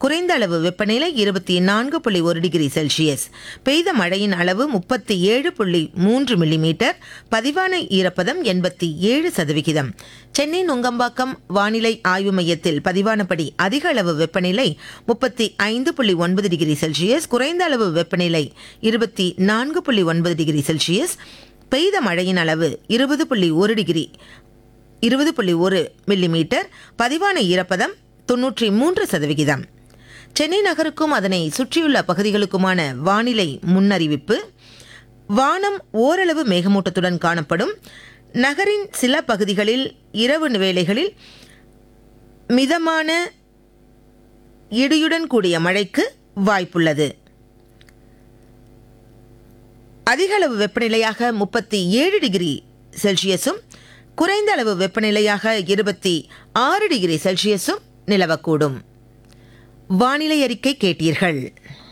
குறைந்த அளவு வெப்பநிலை இருபத்தி நான்கு புள்ளி ஒரு டிகிரி செல்சியஸ் பெய்த மழையின் அளவு முப்பத்தி ஏழு புள்ளி மூன்று மில்லிமீட்டர் பதிவான ஈரப்பதம் எண்பத்தி ஏழு சதவிகிதம் சென்னை நுங்கம்பாக்கம் வானிலை ஆய்வு மையத்தில் பதிவானபடி அதிக அளவு வெப்பநிலை முப்பத்தி ஐந்து புள்ளி ஒன்பது டிகிரி செல்சியஸ் குறைந்த அளவு வெப்பநிலை இருபத்தி நான்கு புள்ளி ஒன்பது டிகிரி செல்சியஸ் பெய்த மழையின் அளவு இருபது புள்ளி ஒரு டிகிரி இருபது புள்ளி ஒரு மில்லிமீட்டர் பதிவான ஈரப்பதம் தொன்னூற்றி மூன்று சதவிகிதம் சென்னை நகருக்கும் அதனை சுற்றியுள்ள பகுதிகளுக்குமான வானிலை முன்னறிவிப்பு வானம் ஓரளவு மேகமூட்டத்துடன் காணப்படும் நகரின் சில பகுதிகளில் இரவு வேளைகளில் மிதமான இடியுடன் கூடிய மழைக்கு வாய்ப்புள்ளது அதிக அளவு வெப்பநிலையாக முப்பத்தி ஏழு டிகிரி செல்சியஸும் குறைந்த அளவு வெப்பநிலையாக இருபத்தி ஆறு டிகிரி செல்சியஸும் நிலவக்கூடும் வானிலை அறிக்கை கேட்டீர்கள்